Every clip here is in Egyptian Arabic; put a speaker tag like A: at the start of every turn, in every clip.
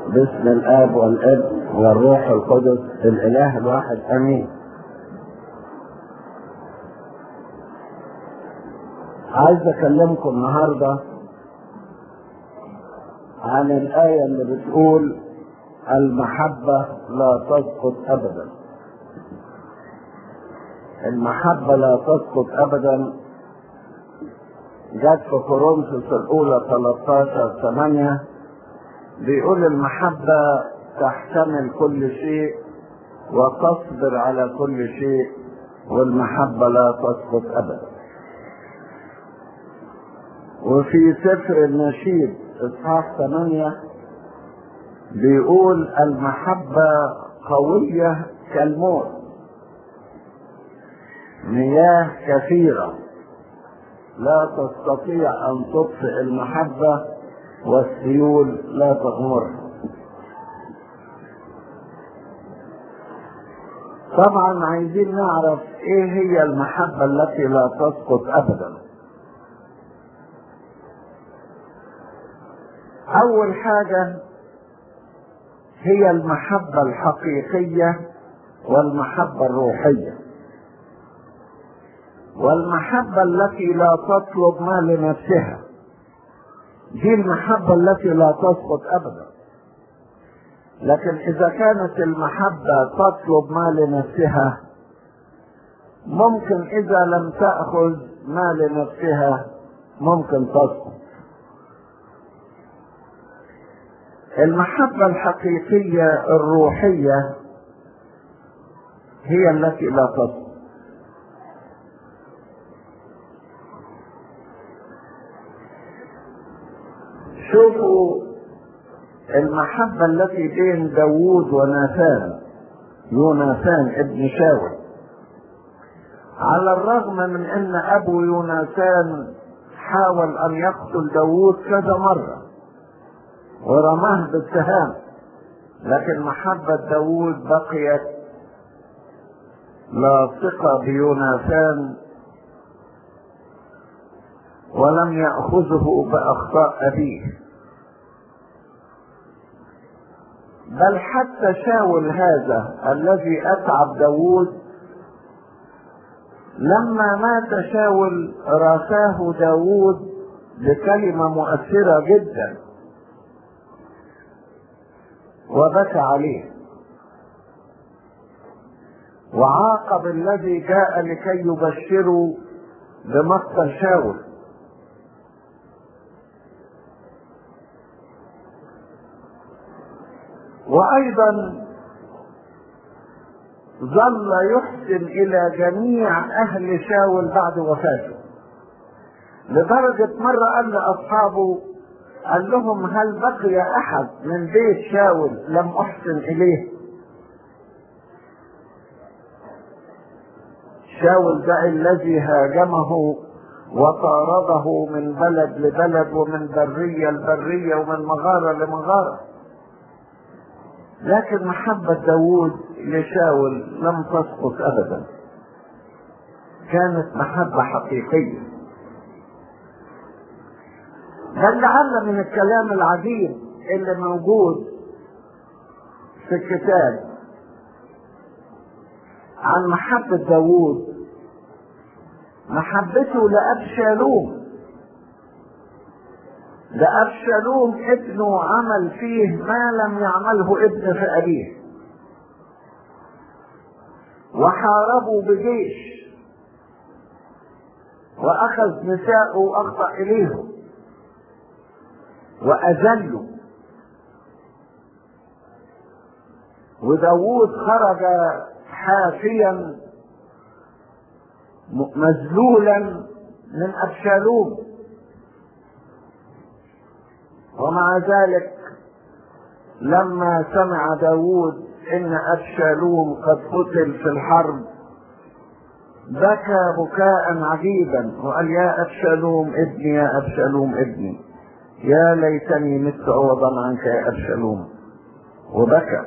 A: باسم الاب والابن والروح القدس الاله الواحد امين عايز اكلمكم النهارده عن الايه اللي بتقول المحبه لا تسقط ابدا المحبه لا تسقط ابدا جت في كورنثوس الاولى 13 8 بيقول المحبة تحتمل كل شيء وتصبر على كل شيء والمحبة لا تسقط أبدا وفي سفر النشيد إصحاح 8 بيقول المحبة قوية كالموت مياه كثيرة لا تستطيع أن تطفئ المحبة والسيول لا تغمر طبعا عايزين نعرف ايه هي المحبة التي لا تسقط ابدا اول حاجة هي المحبة الحقيقية والمحبة الروحية والمحبة التي لا تطلب ما لنفسها دي المحبة التي لا تسقط أبدا لكن إذا كانت المحبة تطلب ما لنفسها ممكن إذا لم تأخذ ما لنفسها ممكن تسقط المحبة الحقيقية الروحية هي التي لا تسقط شوفوا المحبة التي بين داوود وناثان يوناثان ابن شاول على الرغم من ان ابو يوناثان حاول ان يقتل داوود كذا مرة ورماه بالسهام لكن محبة داوود بقيت لاصقة بيوناثان ولم يأخذه بأخطاء أبيه بل حتى شاول هذا الذي أتعب داوود لما مات شاول رثاه داوود بكلمة مؤثرة جدا وبكى عليه وعاقب الذي جاء لكي يبشره بمقتل شاول وايضا ظل يحسن الى جميع اهل شاول بعد وفاته لدرجة مرة قال لأصحابه قال لهم هل بقي أحد من بيت شاول لم أحسن إليه شاول ده الذي هاجمه وطارده من بلد لبلد ومن برية لبرية ومن مغارة لمغارة لكن محبة داوود لشاول لم تسقط أبدا كانت محبة حقيقية بل لعل من الكلام العجيب اللي موجود في الكتاب عن محبة داوود محبته لأبشالوم ده أبشالوم ابنه عمل فيه ما لم يعمله ابن في أبيه وحاربوا بجيش وأخذ نساءه وأخطأ إليهم وأذلوا وداوود خرج حافيا مذلولا من أبشالوم ومع ذلك لما سمع داود ان ابشالوم قد قتل في الحرب بكى بكاء عجيبا وقال يا ابشالوم ابني يا ابشالوم ابني يا ليتني مت عوضا عنك يا ابشالوم وبكى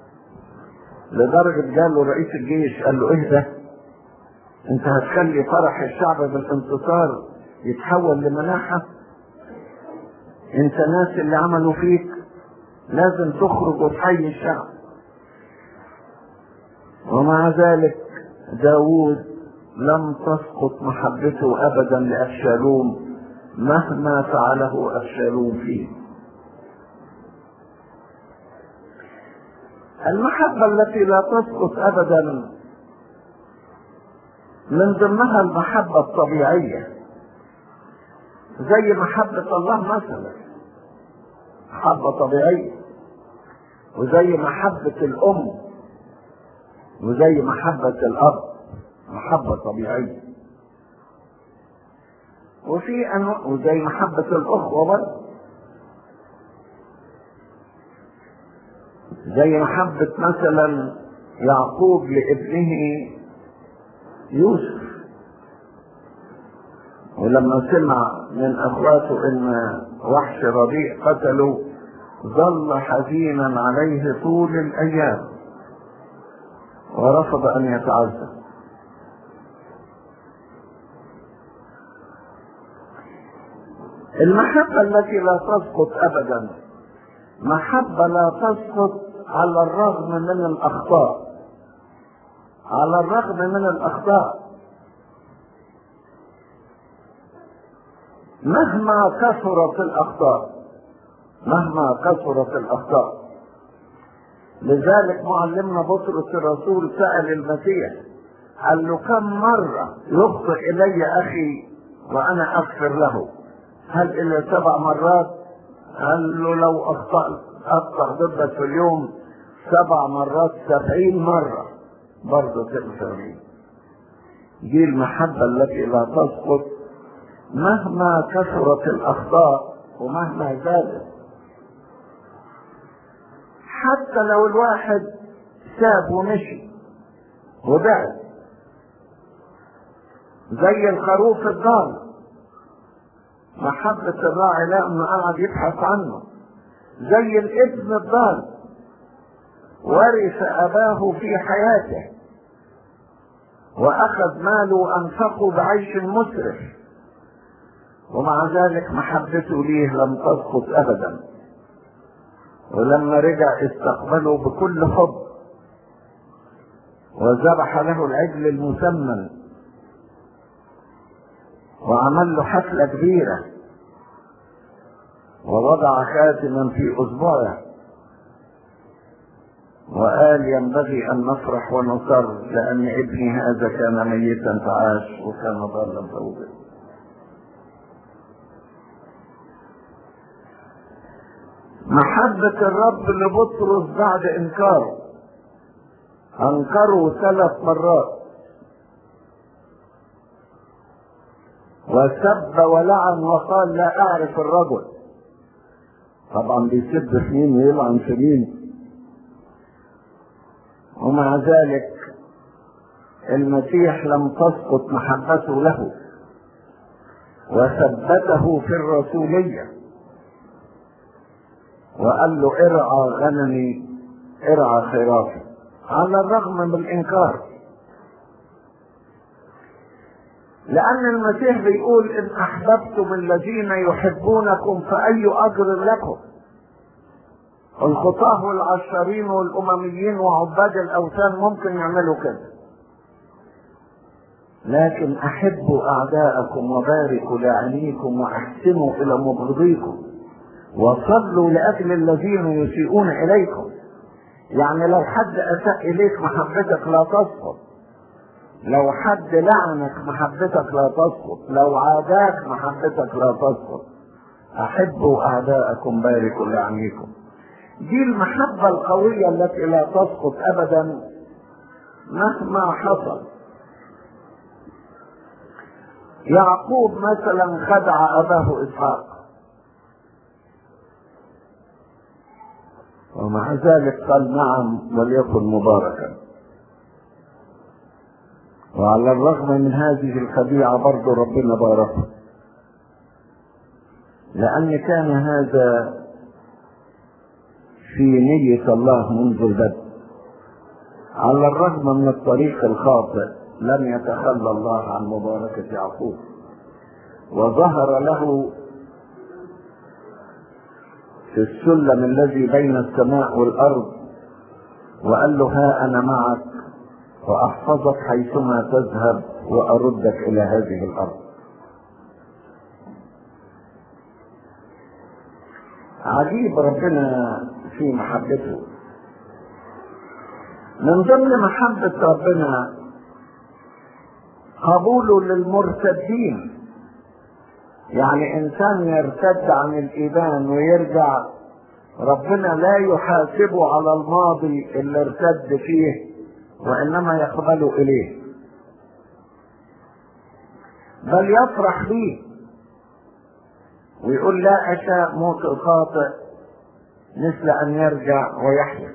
A: لدرجة قال له رئيس الجيش قال له ايه ده انت هتخلي فرح الشعب بالانتصار يتحول لمناحة انت ناس اللي عملوا فيك لازم تخرج وتحيي الشعب ومع ذلك داوود لم تسقط محبته ابدا لابشالوم مهما فعله ابشالوم فيه المحبه التي لا تسقط ابدا من ضمنها المحبه الطبيعيه زي محبه الله مثلا محبه طبيعيه وزي محبه الام وزي محبه الاب محبة طبيعية وفي أنواع وزي محبة الأخوة برضه زي محبة مثلا يعقوب لابنه يوسف ولما سمع من اخواته ان وحش ربيع قتله ظل حزينا عليه طول الايام ورفض ان يتعذب المحبة التي لا تسقط أبدا محبة لا تسقط على الرغم من الأخطاء على الرغم من الأخطاء مهما كثرت الأخطاء مهما كثرت الأخطاء لذلك معلمنا بطرس الرسول سأل المسيح قال له كم مرة يخطئ إلي أخي وأنا أغفر له هل إلى سبع مرات قال له لو أخطأت أخطأ ضدك في اليوم سبع مرات سبعين مرة برضه تغفر لي دي المحبة التي لا تسقط مهما كثرت الأخطاء ومهما زادت حتى لو الواحد ساب ومشي وبعد زي الخروف الضال محبة الراعي لا انه قاعد يبحث عنه زي الابن الضال ورث اباه في حياته واخذ ماله وانفقه بعيش مسرف ومع ذلك محبته ليه لم تسقط ابدا ولما رجع استقبله بكل حب وذبح له العجل المسمن وعمل له حفلة كبيرة ووضع خاتما في أصبعه وقال ينبغي أن نفرح ونصر لأن ابني هذا كان ميتا فعاش وكان ضالا فوجد محبة الرب لبطرس بعد إنكاره أنكره ثلاث مرات وسب ولعن وقال لا اعرف الرجل طبعا بيسب في مين ويلعن في مين ومع ذلك المسيح لم تسقط محبته له وثبته في الرسولية وقال له ارعى غنمي ارعى خرافي على الرغم من الانكار لأن المسيح بيقول إن أحببتم الذين يحبونكم فأي أجر لكم الخطاه والعشارين والأمميين وعباد الأوثان ممكن يعملوا كده لكن أحبوا أعداءكم وباركوا لعنيكم وأحسنوا إلى مبغضيكم وصلوا لأجل الذين يسيئون إليكم يعني لو حد أساء إليك محبتك لا تسقط لو حد لعنك محبتك لا تسقط لو عاداك محبتك لا تسقط احبوا اعداءكم باركوا لعنيكم دي المحبة القوية التي لا تسقط ابدا مهما حصل يعقوب مثلا خدع اباه اسحاق ومع ذلك قال نعم وليكن مباركا وعلى الرغم من هذه الخديعة برضه ربنا باركه لأن كان هذا في نية الله منذ البدء على الرغم من الطريق الخاطئ لم يتخلى الله عن مباركة يعقوب وظهر له في السلم الذي بين السماء والارض وقال له ها انا معك واحفظك حيثما تذهب واردك الى هذه الارض عجيب ربنا في محبته من ضمن محبة ربنا قبوله للمرتدين يعني انسان يرتد عن الايمان ويرجع ربنا لا يحاسبه على الماضي اللي ارتد فيه وانما يقبله اليه بل يفرح به ويقول لا اشاء موت الخاطئ مثل ان يرجع ويحيا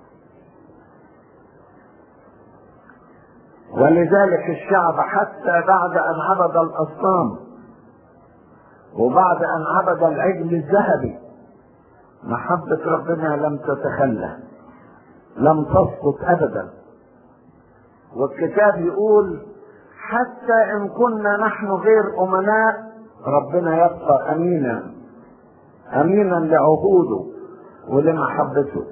A: ولذلك الشعب حتى بعد ان عبد الاصنام وبعد ان عبد العجل الذهبي محبة ربنا لم تتخلى لم تسقط ابدا والكتاب يقول حتى ان كنا نحن غير امناء ربنا يبقى امينا امينا لعهوده ولمحبته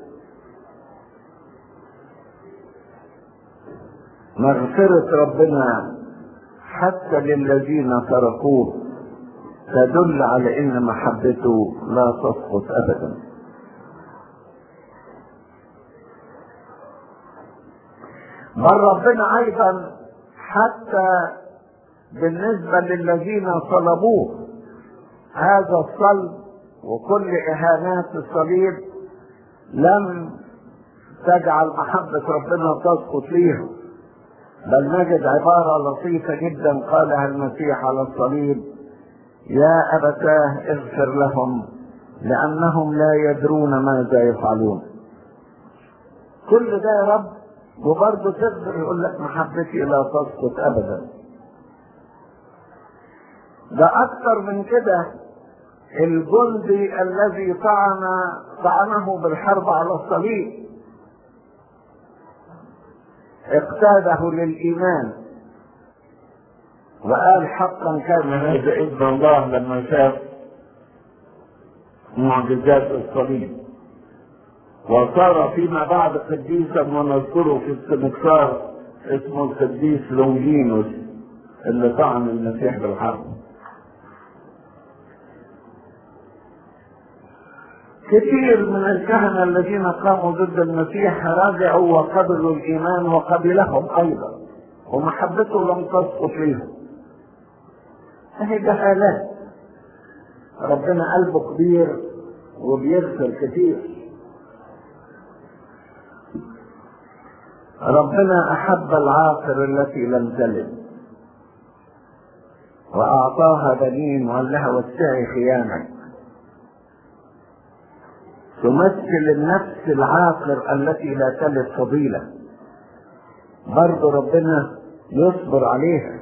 A: مغفرة ربنا حتى للذين تركوه تدل على ان محبته لا تسقط ابدا بل ربنا ايضا حتى بالنسبة للذين صلبوه هذا الصلب وكل اهانات الصليب لم تجعل محبة ربنا تسقط فيهم بل نجد عبارة لطيفة جدا قالها المسيح على الصليب يا أبتاه اغفر لهم لأنهم لا يدرون ماذا يفعلون كل ده يا رب وبرضه تقدر يقول لك محبتي لا تسقط أبدا ده أكثر من كده الجندي الذي طعن طعنه بالحرب على الصليب اقتاده للإيمان وقال حقا كان هذا ابن الله لما شاف معجزات الصليب وصار فيما بعد قديسا ونذكره في السمكسار اسمه القديس لونجينوس اللي طعن المسيح بالحرب كثير من الكهنة الذين قاموا ضد المسيح رجعوا وقبلوا الإيمان وقبلهم أيضا ومحبته لم تسقط فيهم فهي جهالات ربنا قلبه كبير وبيغفر كثير ربنا أحب العاقر التي لم تلد وأعطاها بنين وقال لها وسعي خيانك تمثل النفس العاقر التي لا تلد فضيلة برضو ربنا يصبر عليها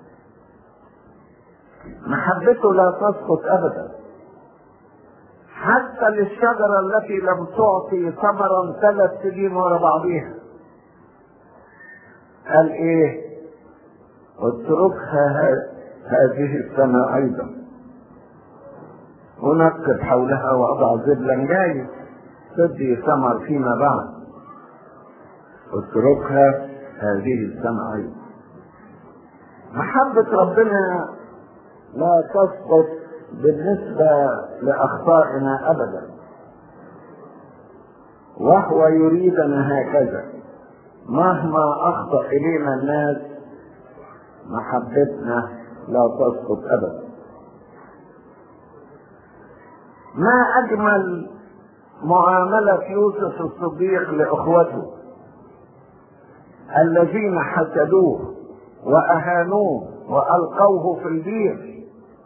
A: محبته لا تسقط ابدا حتى للشجرة التي لم تعطي ثمرا ثلاث سنين ورا بعضيها قال ايه اتركها هذه السنة ايضا ونقب حولها وأضع زبلا جاي تدي ثمر فيما بعد اتركها هذه السنة أيضا محبة ربنا لا تسقط بالنسبة لأخطائنا أبدا وهو يريدنا هكذا مهما أخطأ إلينا الناس محبتنا لا تسقط أبدا ما اجمل معاملة يوسف الصديق لاخوته الذين حسدوه واهانوه والقوه في البير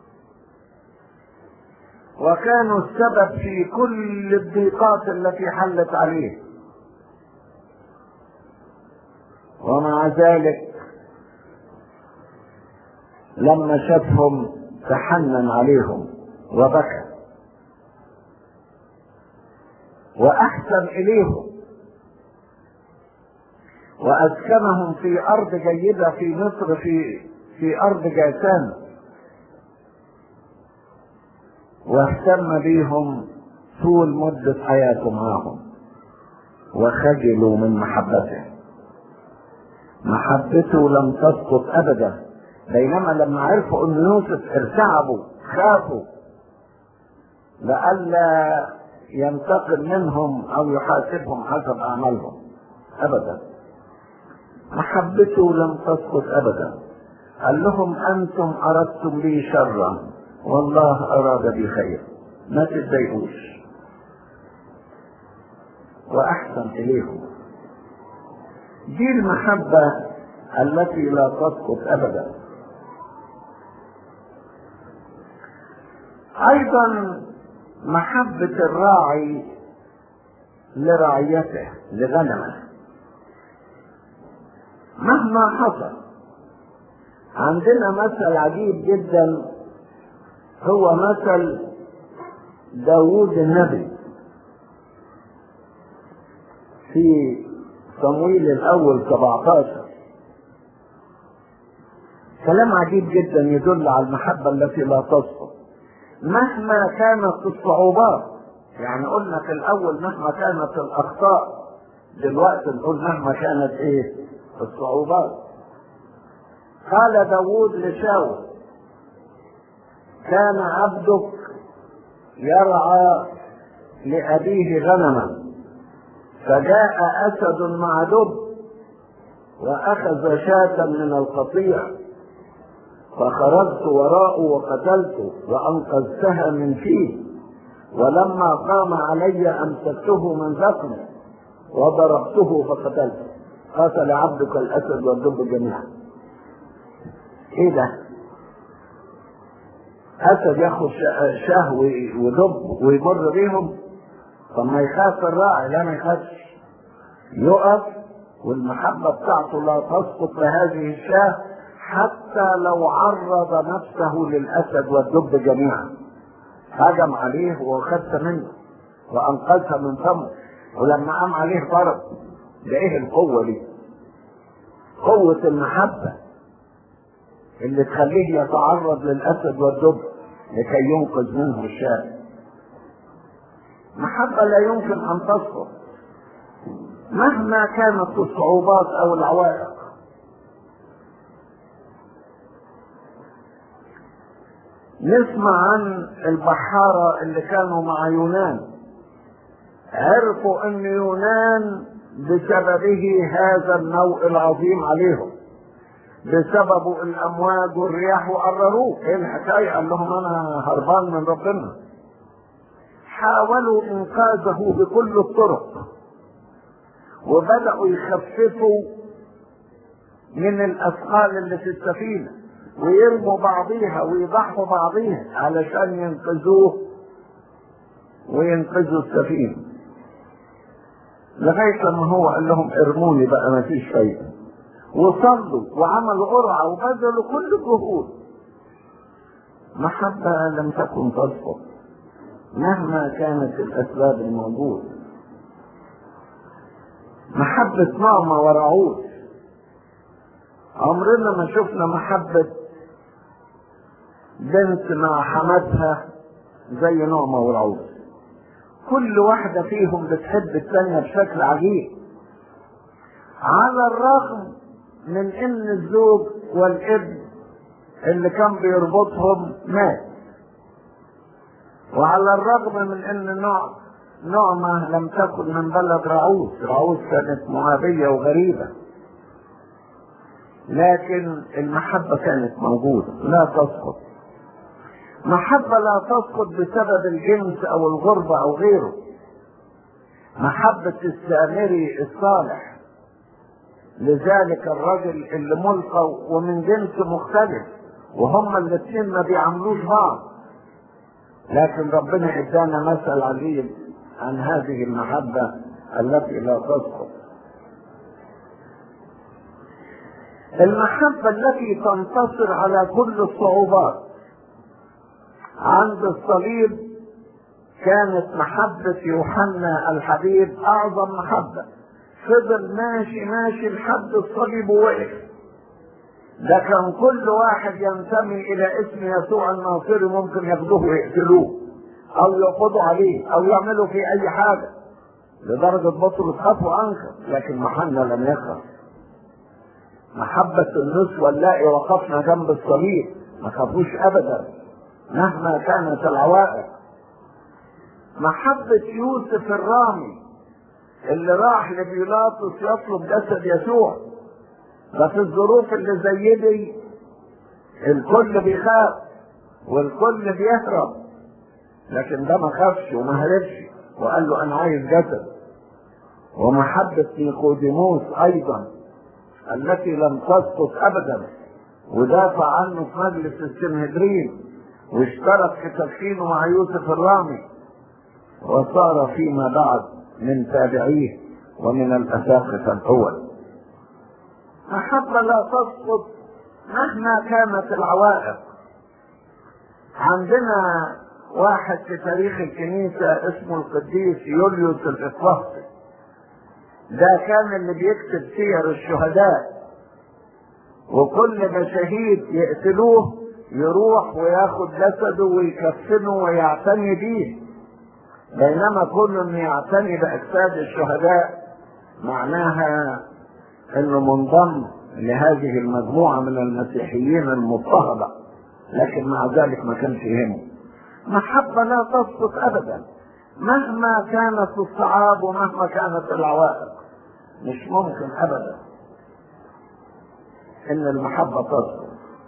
A: وكانوا السبب في كل الضيقات التي حلت عليه ومع ذلك لما شافهم تحنن عليهم وبكى واحسن اليهم واسكنهم في ارض جيده في مصر في في ارض جاسان واهتم بهم طول مدة حياته معهم وخجلوا من محبته محبته لم تسقط ابدا بينما لما عرفوا ان يوسف ارتعبوا خافوا لئلا ينتقم منهم او يحاسبهم حسب اعمالهم ابدا محبته لم تسقط ابدا قال لهم انتم اردتم لي شرا والله اراد بي خير ما تتضايقوش واحسن اليكم دي المحبه التي لا تسقط ابدا ايضا محبه الراعي لرعيته لغنمه مهما حصل عندنا مثل عجيب جدا هو مثل داوود النبي في صمويل الاول 17 كلام عجيب جدا يدل على المحبه التي لا تسقط مهما كانت الصعوبات يعني قلنا في الاول مهما كانت الاخطاء دلوقتي نقول مهما كانت ايه الصعوبات قال داوود لشاول كان عبدك يرعى لأبيه غنما فجاء أسد مع دب وأخذ شاة من القطيع فخرجت وراءه وقتلته وأنقذتها من فيه ولما قام علي أمسكته من ذقنه وضربته فقتلته قتل عبدك الأسد والدب جميعا ايه ده اسد ياخد شاه ودب ويمر بيهم طب ما يخاف الراعي لا ما يخافش يقف والمحبه بتاعته لا تسقط لهذه الشاه حتى لو عرض نفسه للاسد والدب جميعا هجم عليه وخدت منه وانقذها من فمه ولما قام عليه ضرب ده ايه القوه دي قوه المحبه اللي تخليه يتعرض للاسد والدب لكي ينقذ منه الشاه محبة لا يمكن أن تسقط مهما كانت الصعوبات أو العوائق نسمع عن البحارة اللي كانوا مع يونان عرفوا ان يونان بسببه هذا النوء العظيم عليهم بسبب الامواج والرياح وقرروه ايه الحكايه قال لهم انا هربان من ربنا حاولوا انقاذه بكل الطرق وبداوا يخففوا من الاثقال اللي في السفينه ويرموا بعضيها ويضحوا بعضيها علشان ينقذوه وينقذوا السفينه لغايه لما هو قال لهم ارموني بقى ما فيش فايده وصلوا وعملوا قرعة وبذلوا كل الجهود محبة لم تكن تسقط مهما كانت الأسباب الموجودة محبة نعمة ورعود عمرنا ما شفنا محبة بنت مع حماتها زي نعمة ورعود كل واحدة فيهم بتحب الثانية بشكل عجيب على الرغم من ان الزوج والابن اللي كان بيربطهم مات وعلى الرغم من ان نوع نعمة لم تكن من بلد رعوز رعوز كانت مهابية وغريبة لكن المحبة كانت موجودة لا تسقط محبة لا تسقط بسبب الجنس او الغربة او غيره محبة السامري الصالح لذلك الرجل اللي ملقى ومن جنس مختلف وهما الاثنين ما بيعملوش بعض لكن ربنا ادانا مثل عجيب عن هذه المحبة التي لا تسقط المحبة التي تنتصر على كل الصعوبات عند الصليب كانت محبة يوحنا الحبيب أعظم محبة فضل ماشي ماشي لحد الصليب ووقف ده كان كل واحد ينتمي الى اسم يسوع الناصري ممكن ياخدوه ويقتلوه او يقبضوا عليه او يعملوا فيه اي حاجه لدرجه بطرس خاف وانكر لكن محنا لم يخف محبة النسوة اللائي وقفنا جنب الصليب ما خافوش ابدا مهما كانت العوائق محبة يوسف الرامي اللي راح لبيلاطس يطلب جسد يسوع ده في الظروف اللي زي دي الكل بيخاف والكل بيهرب لكن ده ما خافش وما هربش وقال له انا عايز جسد ومحبة نيقوديموس ايضا التي لم تسقط ابدا ودافع عنه في مجلس السنهدرين واشترك في تدفينه مع يوسف الرامي وصار فيما بعد من تابعيه ومن الاساقفه الاول محبه لا تسقط مهما كانت العوائق عندنا واحد في تاريخ الكنيسة اسمه القديس يوليوس الإطلسي ده كان اللي بيكتب سير الشهداء وكل ما شهيد يقتلوه يروح وياخد جسده ويكفنه ويعتني بيه بينما كل انه يعتني باجساد الشهداء معناها انه منضم لهذه المجموعه من المسيحيين المضطهده لكن مع ذلك ما كانش يهمه محبه لا تسقط ابدا مهما كانت الصعاب ومهما كانت العوائق مش ممكن ابدا ان المحبه تسقط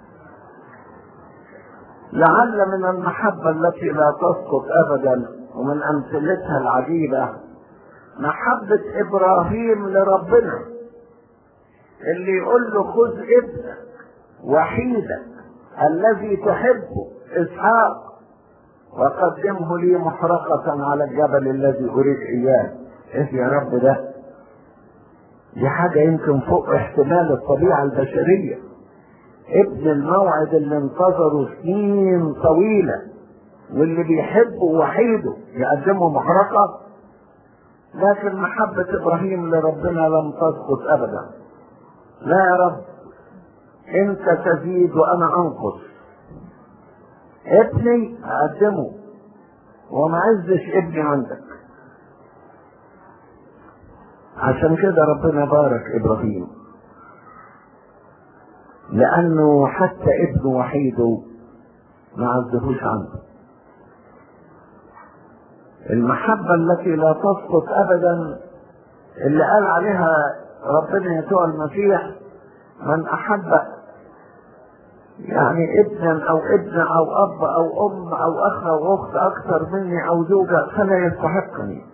A: لعل من المحبه التي لا تسقط ابدا ومن امثلتها العجيبه محبه ابراهيم لربنا اللي يقول له خذ ابنك وحيدك الذي تحبه اسحاق وقدمه لي محرقة على الجبل الذي أريد إياه إيه يا رب ده دي حاجة يمكن فوق احتمال الطبيعة البشرية ابن الموعد اللي انتظروا سنين طويلة واللي بيحبه وحيده يقدمه محرقة لكن محبة إبراهيم لربنا لم تسقط أبدا لا يا رب أنت تزيد وأنا أنقص ابني أقدمه وما عزش ابني عندك عشان كده ربنا بارك ابراهيم لانه حتى ابنه وحيده ما عزهوش عنده المحبة التي لا تسقط ابدا اللي قال عليها ربنا يسوع المسيح من احب يعني ابنا او ابن او اب او ام او اخ او اخت اكثر مني او زوجة فلا يستحقني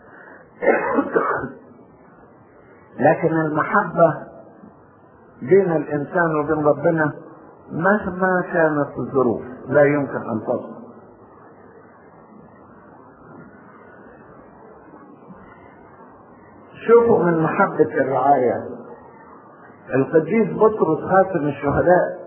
A: لكن المحبة بين الإنسان وبين ربنا مهما كانت الظروف لا يمكن أن تصل شوفوا من محبة الرعاية القديس بطرس خاتم الشهداء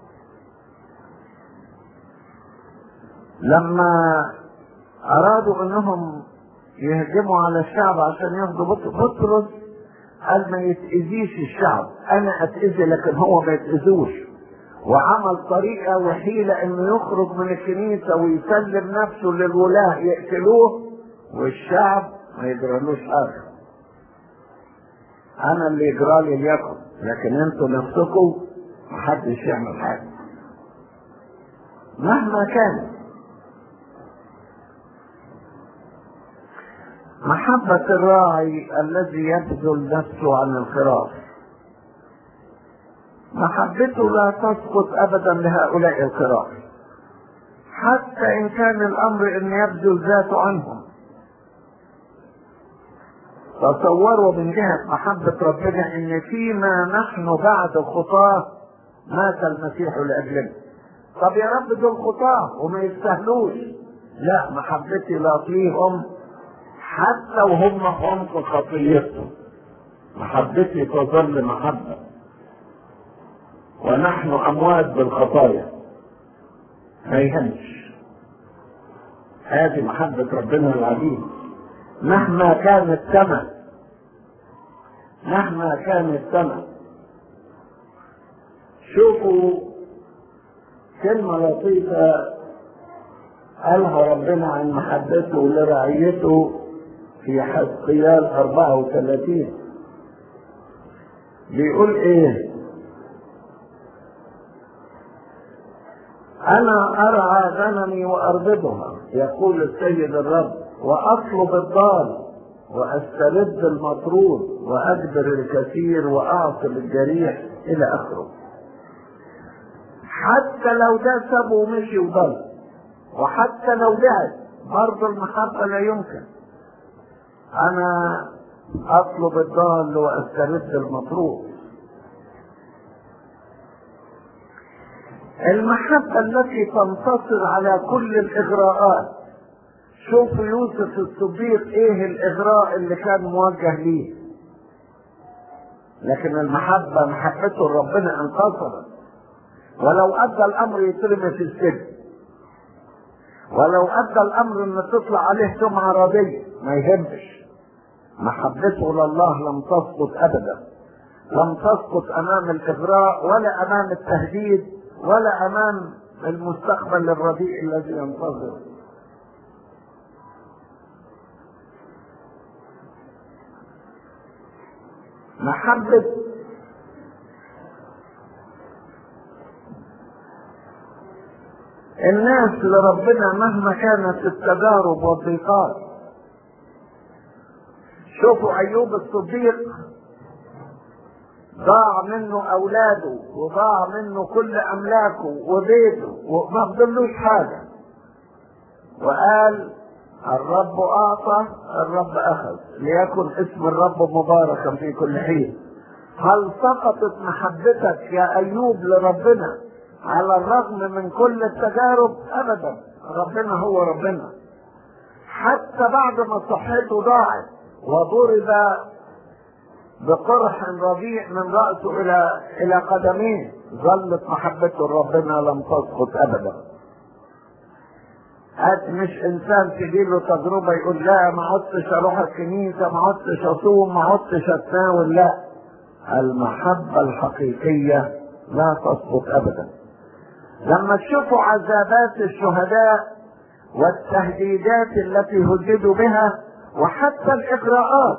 A: لما أرادوا أنهم يهجموا على الشعب عشان ياخدوا بطرس قال ما يتأذيش الشعب انا اتأذي لكن هو ما يتأذوش وعمل طريقة وحيلة انه يخرج من الكنيسة ويسلم نفسه للولاة يقتلوه والشعب ما يجرالوش حاجة انا اللي يجرالي ليكن لكن انتوا نفسكم محدش يعمل حاجة مهما كان محبة الراعي الذي يبذل نفسه عن الخراف محبته لا تسقط ابدا لهؤلاء الخراف حتى ان كان الامر ان يبذل ذاته عنهم تصوروا من جهة محبة ربنا ان فيما نحن بعد خطاه مات المسيح لاجلنا طب يا رب دول خطاه وما يستاهلوش لا محبتي لا فيهم حتى وهم في عمق خطيتهم محبتي تظل محبة ونحن أموات بالخطايا ما يهمش هذه محبة ربنا العظيم مهما كان الثمن مهما كان الثمن شوفوا كلمة لطيفة قالها ربنا عن محبته لرعيته في حزقيال 34 بيقول ايه انا ارعى غنمي واربضها يقول السيد الرب واطلب الضال واسترد المطرود واجبر الكثير واعصب الجريح الى اخره حتى لو ده سابه ومشي وضل وحتى لو بعد برضه المحبة لا يمكن أنا أطلب الضال وأسترد المطلوب المحبة التي تنتصر على كل الإغراءات شوفوا يوسف الصديق إيه الإغراء اللي كان موجه ليه لكن المحبة محبته لربنا انتصرت ولو أدى الأمر يترمي في السجن ولو ادى الامر ان تطلع عليه سمعه رديه ما يهمش محبته لله لم تسقط ابدا لم تسقط امام الاغراء ولا امام التهديد ولا امام المستقبل الرديء الذي ينتظر محبة الناس لربنا مهما كانت التجارب والضيقات شوفوا ايوب الصديق ضاع منه اولاده وضاع منه كل املاكه وبيته وما فضلوش حاجه وقال الرب اعطى الرب اخذ ليكن اسم الرب مباركا في كل حين هل سقطت محبتك يا ايوب لربنا على الرغم من كل التجارب ابدا ربنا هو ربنا حتى بعد ما صحته ضاعت وضرب بقرح رديء من راسه الى الى قدميه ظلت محبته لربنا لم تسقط ابدا هات مش انسان تجيله تجربه يقول لا ما عدتش اروح الكنيسه ما عدتش اصوم ما عدتش اتناول لا المحبه الحقيقيه لا تسقط ابدا لما تشوفوا عذابات الشهداء والتهديدات التي هددوا بها وحتى الاغراءات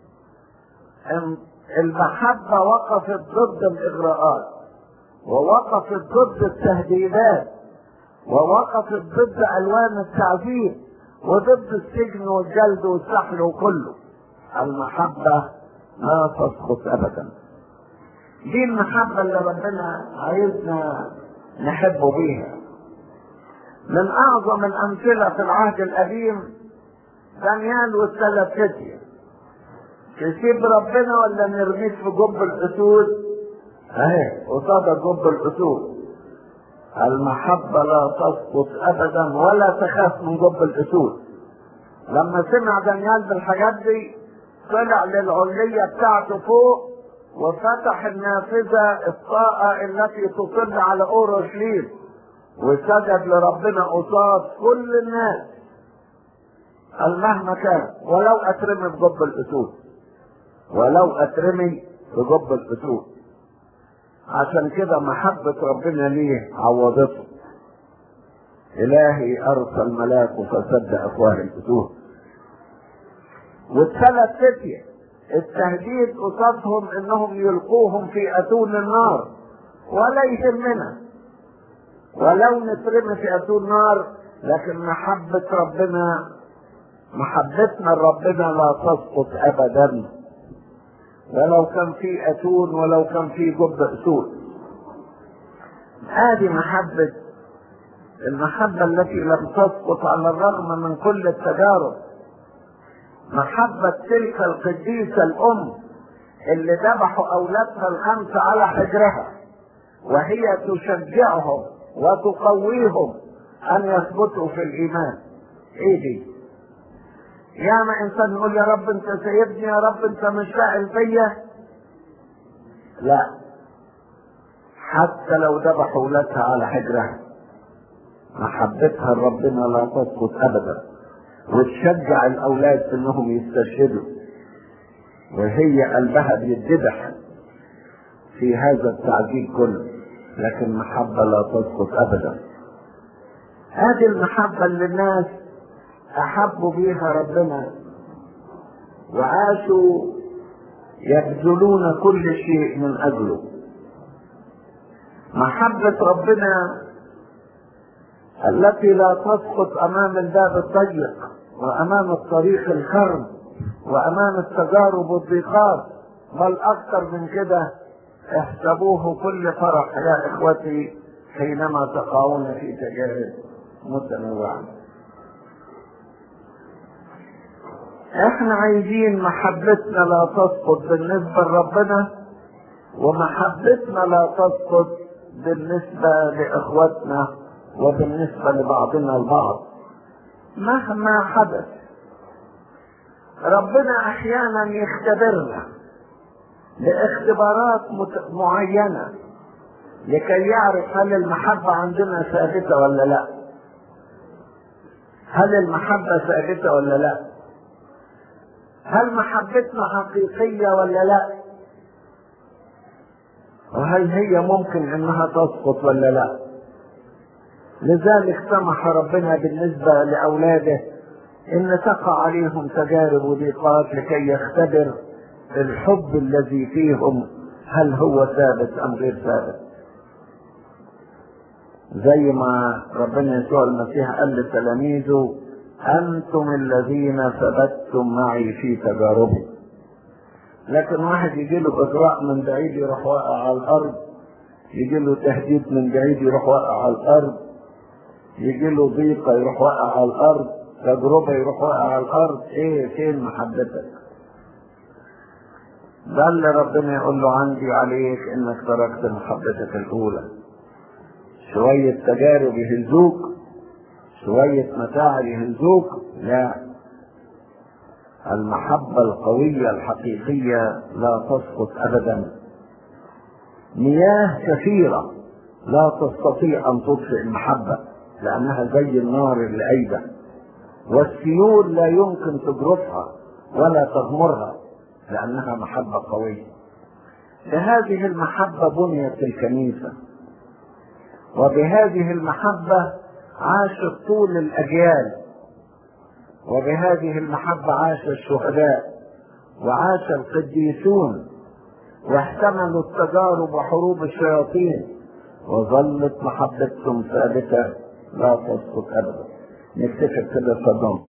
A: المحبة وقفت ضد الإغراءات ووقفت ضد التهديدات ووقفت ضد ألوان التعذيب وضد السجن والجلد والسحل وكله المحبة لا تسقط أبدا دي المحبة اللي ربنا عايزنا نحب بيها من أعظم الأمثلة في العهد القديم دانيال والثلاث فتية تسيب ربنا ولا نرميك في جب الاسود اهي قصاد جب الاسود المحبة لا تسقط ابدا ولا تخاف من جب الاسود لما سمع دانيال بالحاجات دي طلع للعلية بتاعته فوق وفتح النافذة الطاقة التي تطل على اورشليم وسجد لربنا قصاد كل الناس قال مهما كان ولو اترمي في جب الاسود ولو اترمي في جب الاسود عشان كده محبة ربنا ليه عوضته إلهي أرسل ملاكه فسد أفواه الأسود والثلاث فتية التهديد قصادهم انهم يلقوهم في اتون النار ولا يهمنا ولو نترمي في اتون النار لكن محبة ربنا محبتنا لربنا لا تسقط ابدا ولو كان في اتون ولو كان في جب اسود هذه محبة المحبة التي لم تسقط على الرغم من كل التجارب محبة تلك القديسة الأم اللي ذبحوا أولادها الخمسة على حجرها وهي تشجعهم وتقويهم أن يثبتوا في الإيمان إيه دي؟ ياما إنسان يقول يا رب أنت سيبني يا رب أنت مش فاعل فيا لا حتى لو ذبحوا أولادها على حجرها محبتها لربنا لا تسقط أبدا وتشجع الاولاد انهم يستشهدوا وهي قلبها بيتذبح في هذا التعذيب كله لكن محبه لا تسقط ابدا هذه المحبة اللي الناس أحبوا بيها ربنا وعاشوا يبذلون كل شيء من أجله محبة ربنا التي لا تسقط أمام الباب الضيق وأمام الطريق الكرب وأمام التجارب والضيقات بل أكثر من كده احسبوه كل فرح يا إخوتي حينما تقعون في تجارب متنوعة احنا عايزين محبتنا لا تسقط بالنسبة لربنا ومحبتنا لا تسقط بالنسبة لإخوتنا وبالنسبة لبعضنا البعض مهما حدث ربنا أحيانا يختبرنا لاختبارات معينة لكي يعرف هل المحبة عندنا ثابتة ولا لا هل المحبة ثابتة ولا لا هل محبتنا حقيقية ولا لا وهل هي ممكن انها تسقط ولا لا لذلك سمح ربنا بالنسبة لأولاده إن تقع عليهم تجارب وضيقات لكي يختبر الحب الذي فيهم هل هو ثابت أم غير ثابت زي ما ربنا يسوع المسيح قال لتلاميذه أنتم الذين ثبتتم معي في تجاربي لكن واحد يجي له إغراء من بعيد يروح واقع على الأرض يجي له تهديد من بعيد يروح واقع على الأرض يجي له ضيقة يروح واقع على الأرض تجربة يروح واقع على الأرض إيه فين محبتك؟ ده اللي ربنا يقول له عندي عليك إنك تركت محبتك الأولى شوية تجارب يهزوك شوية متاعب يهزوك لا المحبة القوية الحقيقية لا تسقط أبدا مياه كثيرة لا تستطيع أن تطفئ المحبة لأنها زي النار الأيدة والسيول لا يمكن تجرفها ولا تغمرها لأنها محبة قوية بهذه المحبة بنيت الكنيسة وبهذه المحبة عاشت طول الأجيال وبهذه المحبة عاش الشهداء وعاش القديسون واحتملوا التجارب وحروب الشياطين وظلت محبتهم ثابتة لا تسقط أبدا نكتفي كده صدام